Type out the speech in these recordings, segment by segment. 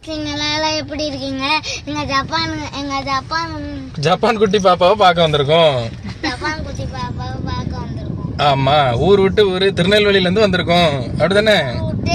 நீங்களாம் எப்படி இருக்கீங்க எங்க ஜப்பான் எங்க ஜப்பான் ஜப்பான் குட்டி பாப்பாவை பார்க்க வந்திருக்கோம் ஜப்பான் குட்டி பாப்பாவை பார்க்க வந்திருக்கோம் ஆமா ஊர் விட்டு ஊரு திருநெல்வேலியில இருந்து வந்திருக்கோம் அப்படிதானே விட்டு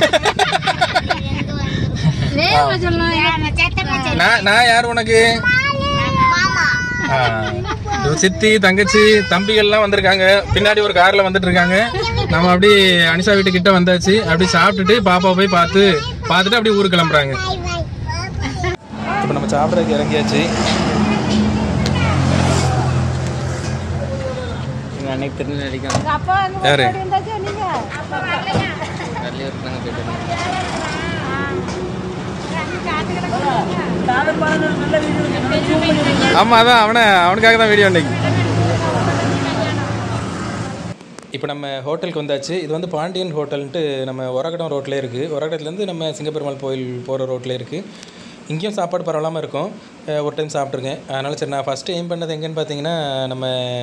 எங்க வந்திருக்கோம் நான் நான் யார் உனக்கு மாமா ஆ, இவ சித்தி தங்கச்சி தம்பிகள்லாம் வந்திருக்காங்க பின்னாடி ஒரு கார்ல வந்துட்டு இருக்காங்க நம்ம அப்படி அனிஷா வீட்டு கிட்ட வந்தாச்சு அப்படி சாப்பிட்டுட்டு பாப்பா போய் பார்த்து பார்த்துட்டு அப்படியே ஊருக்கு கிளம்புறாங்க இப்போ நம்ம சாப்பிட்றதுக்கு இறங்கியாச்சு எங்கள் அன்னைக்கு திருநெல்வேலிக்கு யாரு நல்லூருக்கு நாங்கள் போயிட்டு வந்தோம் ஆமா அதான் அவனை அவனுக்காக தான் வீடியோ இன்னைக்கு இப்போ நம்ம ஹோட்டலுக்கு வந்தாச்சு இது வந்து பாண்டியன் ஹோட்டல்ன்ட்டு நம்ம ஒரகடம் ரோட்லேயே இருக்குது ஒரகடத்துலேருந்து நம்ம சிங்கப்பெருமாள் கோயில் போகிற ரோட்லேயே இருக்குது இங்கேயும் சாப்பாடு பரவாயில்லாமல் இருக்கும் அஹ் ஒரு டைம் சாப்பிட்ருக்கேன் அதனால் சரி நான் ஃபஸ்ட்டு எய்ம் பண்ணது எங்கேன்னு பார்த்தீங்கன்னா நம்ம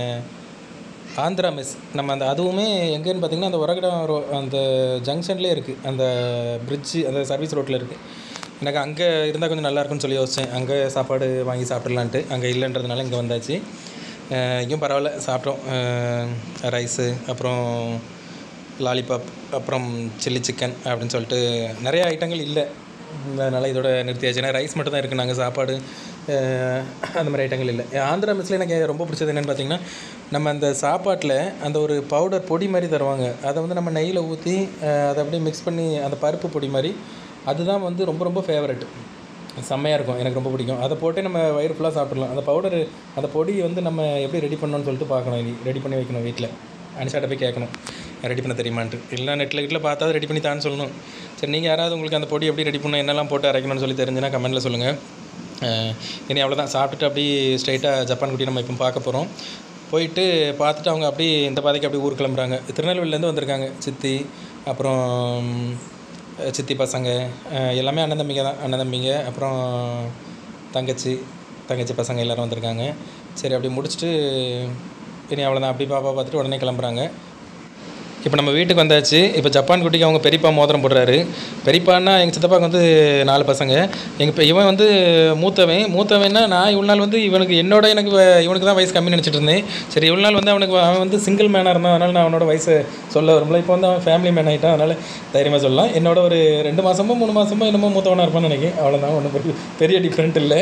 ஆந்திரா மெஸ் நம்ம அந்த அதுவுமே எங்கேன்னு பார்த்தீங்கன்னா அந்த உரகடம் ரோ அந்த ஜங்ஷன்லேயே இருக்குது அந்த பிரிட்ஜு அந்த சர்வீஸ் ரோட்டில் இருக்குது எனக்கு அங்கே இருந்தால் கொஞ்சம் நல்லா இருக்கும்னு சொல்லி யோசித்தேன் அங்கே சாப்பாடு வாங்கி சாப்பிட்றலான்ட்டு அங்கே இல்லைன்றதுனால இங்கே வந்தாச்சு அஹ் இங்கேயும் பரவாயில்ல சாப்பிட்டோம் ரைஸு அப்புறம் லாலிபாப் அப்புறம் சில்லி சிக்கன் அப்படின்னு சொல்லிட்டு நிறைய ஐட்டங்கள் இல்லை அதனால் இதோட நிறுத்தியாச்சு ஏன்னா ரைஸ் மட்டும் தான் இருக்குது நாங்கள் சாப்பாடு அஹ் அந்த மாதிரி ஐட்டங்கள் இல்லை ஆந்திரா மெஸ்ஸில் எனக்கு ரொம்ப பிடிச்சது என்னென்னு பார்த்தீங்கன்னா நம்ம அந்த சாப்பாட்டில் அந்த ஒரு பவுடர் பொடி மாதிரி தருவாங்க அதை வந்து நம்ம நெய்யில் ஊற்றி அதை அப்படியே மிக்ஸ் பண்ணி அந்த பருப்பு பொடி மாதிரி அதுதான் வந்து ரொம்ப ரொம்ப ஃபேவரட் செம்மையாக இருக்கும் எனக்கு ரொம்ப பிடிக்கும் அதை போட்டு நம்ம வயிறு ஃபுல்லாக சாப்பிட்றலாம் அந்த பவுடர் அந்த பொடி வந்து நம்ம எப்படி ரெடி பண்ணணும்னு சொல்லிட்டு பார்க்கணும் இனி ரெடி பண்ணி வைக்கணும் வீட்டில் அனிஷாட்ட போய் கேட்கணும் ரெடி பண்ண தெரியுமான்ட்டு இல்லை நெட்டில் கிட்டில் பார்த்தா ரெடி பண்ணி தான்னு சொல்லணும் சரி நீங்கள் யாராவது உங்களுக்கு அந்த பொடி எப்படி ரெடி பண்ணணும் என்னெல்லாம் போட்டு அரைக்கணும்னு சொல்லி தெரிஞ்சுன்னா கமெண்ட்டில் சொல்லுங்கள் அஹ் இனி அவ்வளோதான் சாப்பிட்டுட்டு அப்படியே ஸ்ட்ரைட்டாக ஜப்பான் குட்டி நம்ம இப்போ பார்க்க போகிறோம் போயிட்டு பார்த்துட்டு அவங்க அப்படியே இந்த பாதைக்கு அப்படியே ஊர் கிளம்புறாங்க திருநெல்வேலியிலேருந்து வந்திருக்காங்க சித்தி அப்புறம் அஹ் சித்தி பசங்க அஹ் எல்லாமே அண்ணன் தம்பிங்க தான் அண்ணன் தம்பிங்க அப்புறம் தங்கச்சி தங்கச்சி பசங்க எல்லோரும் வந்திருக்காங்க சரி அப்படி முடிச்சுட்டு இனி அவ்வளோதான் அப்படி பாப்பா பார்த்துட்டு உடனே கிளம்புறாங்க இப்போ நம்ம வீட்டுக்கு வந்தாச்சு இப்போ ஜப்பான் குட்டிக்கு அவங்க பெரியப்பா மோதிரம் போடுறாரு பெரியப்பான்னா எங்கள் சித்தப்பாக்கு வந்து நாலு பசங்க எங்கள் இப்போ இவன் வந்து மூத்தவன் மூத்தவன்னா நான் இவ்வளோ நாள் வந்து இவனுக்கு என்னோட எனக்கு வ- இவனுக்கு தான் வயசு கம்மி நினச்சிட்டு இருந்தேன் சரி இவ்வளோ நாள் வந்து அவனுக்கு அவன் வந்து சிங்கிள் மேனாக இருந்தான் அதனால் நான் அவனோட வயசை சொல்ல வரும்ல இப்போ வந்து அவன் ஃபேமிலி மேன் ஆகிட்டான் அதனால் தைரியமாக சொல்லலாம் என்னோட ஒரு ரெண்டு மாதமோ மூணு மாதமோ என்னமோ மூத்தவனாக இருப்பான்னு நினைக்கிறேன் அவ்வளோதான் ஒன்றும் பெரிய பெரிய டிஃப்ரெண்ட் இல்லை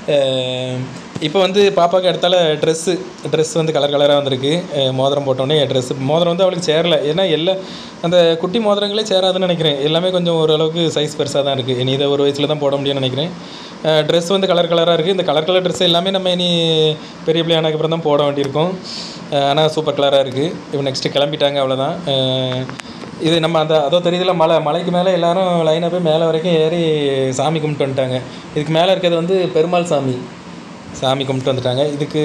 இப்போ வந்து பாப்பாவுக்கு அடுத்தால ட்ரெஸ்ஸு ட்ரெஸ் வந்து கலர் கலராக வந்திருக்கு அஹ் மோதிரம் போட்டோன்னே ட்ரெஸ் மோதிரம் வந்து அவளுக்கு சேரல ஏன்னா எல்லா அந்த குட்டி மோதிரங்களே சேராதுன்னு நினைக்கிறேன் எல்லாமே கொஞ்சம் ஓரளவுக்கு சைஸ் பெருசாக தான் இருக்குது இனி இதை ஒரு வயசில் தான் போட முடியும்னு நினைக்கிறேன் ட்ரெஸ் வந்து கலர் கலராக இருக்குது இந்த கலர் கலர் ட்ரெஸ் எல்லாமே நம்ம இனி பெரிய பிள்ளையானதுக்கு அப்புறம் தான் போட வேண்டியிருக்கும் ஆனால் சூப்பர் கலராக இருக்குது இப்போ நெக்ஸ்ட்டு கிளம்பிட்டாங்க அவ்வளோதான் அஹ் இது நம்ம அந்த அதோ தெரியுதுல மலை மலைக்கு மேலே எல்லாரும் லைனாக போய் மேலே வரைக்கும் ஏறி சாமி கும்பிட்டு வந்துட்டாங்க இதுக்கு மேலே இருக்கிறது வந்து பெருமாள் சாமி சாமி கும்பிட்டு வந்துட்டாங்க இதுக்கு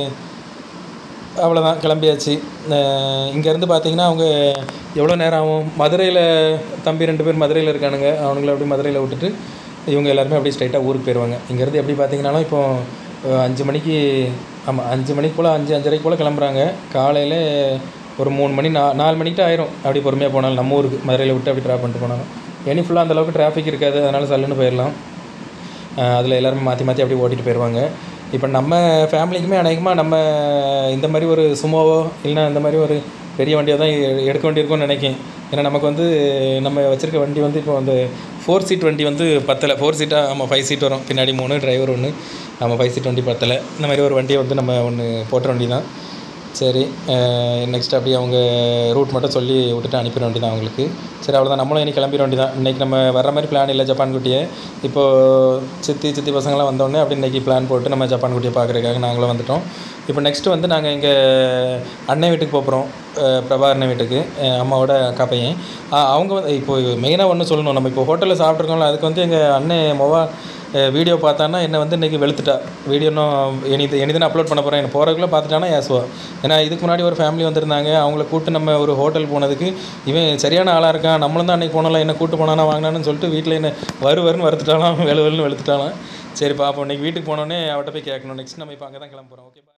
அவ்வளோதான் கிளம்பியாச்சு அஹ் இங்கேருந்து பார்த்தீங்கன்னா அவங்க எவ்வளோ நேரம் ஆகும் மதுரையில் தம்பி ரெண்டு பேர் மதுரையில் இருக்கானுங்க அவனுங்கள அப்படியே மதுரையில் விட்டுட்டு இவங்க எல்லாருமே அப்படியே ஸ்ட்ரைட்டாக ஊருக்கு போயிடுவாங்க இங்கேருந்து எப்படி பார்த்தீங்கன்னாலும் இப்போ அஹ், அஞ்சு மணிக்கு ஆமாம் அஞ்சு மணிக்கு போல் அஞ்சு அஞ்சரைக்கு போல் கிளம்புறாங்க காலையில் ஒரு மூணு மணி நா நாலு மணிக்கு ஆயிரும் அப்படி பொறுமையாக போனாலும் நம்ம ஊருக்கு மதுரையில் விட்டு அப்படி ட்ராப் பண்ணிட்டு போனாலும் எனி ஃபுல்லாக அந்தளவுக்கு டிராஃபிக் இருக்காது அதனால் சல்லுன்னு போயிடலாம் அதில் எல்லாருமே மாற்றி மாற்றி அப்படியே ஓட்டிட்டு போயிடுவாங்க இப்போ நம்ம ஃபேமிலிக்குமே அநேகமாக நம்ம இந்த மாதிரி ஒரு சுமோவோ இல்லைன்னா இந்த மாதிரி ஒரு பெரிய வண்டியை தான் எ- எடுக்க வேண்டியிருக்கும்னு நினைக்கிறேன் ஏன்னா நமக்கு வந்து நம்ம வச்சுருக்க வண்டி வந்து இப்போ அந்த ஃபோர் சீட் வண்டி வந்து பத்தலை ஃபோர் சீட்டாக ஆமாம் ஃபைவ் சீட் வரும் பின்னாடி மூணு டிரைவர் ஒன்று நம்ம ஃபைவ் சீட் வண்டி பத்தலை இந்த மாதிரி ஒரு வண்டியை வந்து நம்ம ஒன்று போட்ட வண்டி தான் சரி நெக்ஸ்ட் அப்படியே அவங்க ரூட் மட்டும் சொல்லி விட்டுட்டு அனுப்பிட வேண்டியதான் அவங்களுக்கு சரி அவ்வளோதான் நம்மளும் இனி கிளம்பிட வேண்டியதான் இன்றைக்கி நம்ம வர்ற மாதிரி பிளான் இல்லை ஜப்பான் குட்டியை இப்போது சித்தி சித்தி பசங்களாம் வந்தோடனே அப்படி இன்றைக்கி பிளான் போட்டு நம்ம ஜப்பான் குட்டியை பார்க்குறதுக்காக நாங்களும் வந்துட்டோம் இப்போ நெக்ஸ்ட்டு வந்து நாங்கள் இங்கே அண்ணன் வீட்டுக்கு போகிறோம் பிரபா அண்ணன் வீட்டுக்கு அஹ் அம்மாவோட அக்கா பையன் அஹ் அவங்க வந்து இப்போ மெயினாக ஒன்று சொல்லணும் நம்ம இப்போ ஹோட்டலில் சாப்பிட்ருக்கோம்ல அதுக்கு வந்து எங்கள் அண்ணன் மொவா வீடியோ பார்த்தான்னா என்னை வந்து இன்றைக்கி வெளுத்துட்டா வீடியோ இன்னும் இனி இனிதான் அப்லோட் பண்ண போகிறேன் எனக்கு போகிறதுக்குள்ளே பார்த்துட்டானா ஏசுவா ஏன்னா இதுக்கு முன்னாடி ஒரு ஃபேமிலி வந்திருந்தாங்க அவங்கள கூட்டு நம்ம ஒரு ஹோட்டல் போனதுக்கு இவன் சரியான ஆளாக இருக்கான் நம்மளும் தான் அன்றைக்கி போனலாம் என்ன கூட்டு போனானா வாங்கினான்னு சொல்லிட்டு வீட்டில் என்ன வரு வருன்னு வறுத்துட்டாலாம் வெளு வெளுன்னு வெளுத்துட்டாலாம் சரி பாப்போம் இன்றைக்கி வீட்டுக்கு போனோடனே அவட்ட போய் கேட்கணும் நெக்ஸ்ட் நம்ம இப்போ அங்கே தான் கிளம்ப போகிறோம் ஓகே